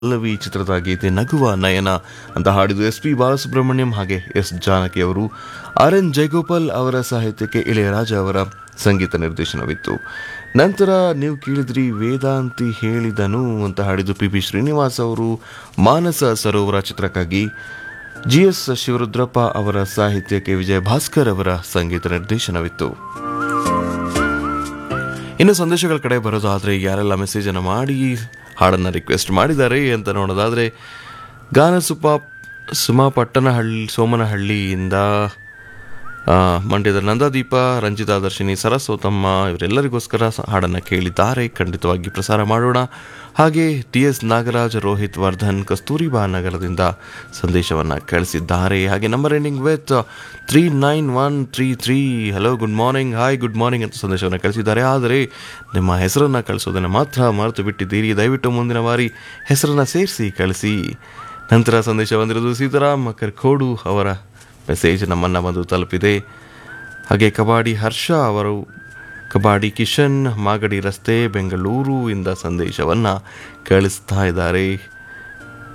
ಪಲ್ಲವಿ ಚಿತ್ರದ ಗೀತೆ ನಗುವ ನಯನ ಅಂತ ಹಾಡಿದು ಎಸ್ ಪಿ ಬಾಲಸುಬ್ರಹ್ಮಣ್ಯಂ ಹಾಗೆ ಎಸ್ ಜಾನಕಿ ಅವರು ಆರ್ ಎನ್ ಜಯಗೋಪಾಲ್ ಅವರ ಸಾಹಿತ್ಯಕ್ಕೆ ಇಳೆಯರಾಜ ಅವರ ಸಂಗೀತ ನಿರ್ದೇಶನವಿತ್ತು ನಂತರ ನೀವು ಕೇಳಿದ್ರಿ ವೇದಾಂತಿ ಹೇಳಿದನು ಅಂತ ಹಾಡಿದು ಪಿ ಬಿ ಶ್ರೀನಿವಾಸ್ ಅವರು ಮಾನಸ ಸರೋವರ ಚಿತ್ರಕ್ಕಾಗಿ ಜಿ ಎಸ್ ಶಿವರುದ್ರಪ್ಪ ಅವರ ಸಾಹಿತ್ಯಕ್ಕೆ ವಿಜಯ ಭಾಸ್ಕರ್ ಅವರ ಸಂಗೀತ ನಿರ್ದೇಶನವಿತ್ತು ಇನ್ನು ಸಂದೇಶಗಳ ಕಡೆ ಬರೋದಾದರೆ ಯಾರೆಲ್ಲ ಮೆಸೇಜನ್ನು ಮಾಡಿ ಹಾಡನ್ನು ರಿಕ್ವೆಸ್ಟ್ ಮಾಡಿದ್ದಾರೆ ಅಂತ ನೋಡೋದಾದರೆ ಗಾನ ಸುಪ ಸುಮಾ ಪಟ್ಟಣಹಳ್ಳಿ ಸೋಮನಹಳ್ಳಿಯಿಂದ ಆ, ಮಂಡ್ಯದ ನಂದಾದೀಪ ರಂಜಿತಾ ದರ್ಶಿನಿ ಸರಸ್ವತಮ್ಮ ಇವರೆಲ್ಲರಿಗೋಸ್ಕರ ಸ- ಹಾಡನ್ನು ಕೇಳಿದ್ದಾರೆ ಖಂಡಿತವಾಗಿ ಪ್ರಸಾರ ಮಾಡೋಣ ಹಾಗೆ ಟಿ ಎಸ್ ನಾಗರಾಜ್ ರೋಹಿತ್ ವರ್ಧನ್ ಕಸ್ತೂರಿಬಾ ನಗರದಿಂದ ಸಂದೇಶವನ್ನು ಕಳಿಸಿದ್ದಾರೆ ಹಾಗೆ number ending with three nine one three three hello good morning hi good morning ಅಂತ ಸಂದೇಶವನ್ನು ಕಳಿಸಿದ್ದಾರೆ ಆದರೆ ನಿಮ್ಮ ಹೆಸರನ್ನು ಕಳಿಸೋದನ್ನು ಮಾತ್ರ ಮರೆತು ಬಿಟ್ಟಿದ್ದೀರಿ ದಯವಿಟ್ಟು ಮುಂದಿನ ಬಾರಿ ಹೆಸರನ್ನು ಸೇರಿಸಿ ಕಳಿಸಿ ನಂತರ ಸಂದೇಶ ಬಂದಿರೋದು ಸೀತಾರಾಮ್ ಕರ್ಕೋಡು ಅವರ ಮೆಸೇಜ್ ನಮ್ಮನ್ನು ಬಂದು ತಲುಪಿದೆ ಹಾಗೆ ಕಬಾಡಿ ಹರ್ಷ ಅವರು ಕಬಾಡಿ ಕಿಶನ್ ಮಾಗಡಿ ರಸ್ತೆ ಬೆಂಗಳೂರು ಇಂದ ಸಂದೇಶವನ್ನು ಕಳಿಸ್ತಾ ಇದ್ದಾರೆ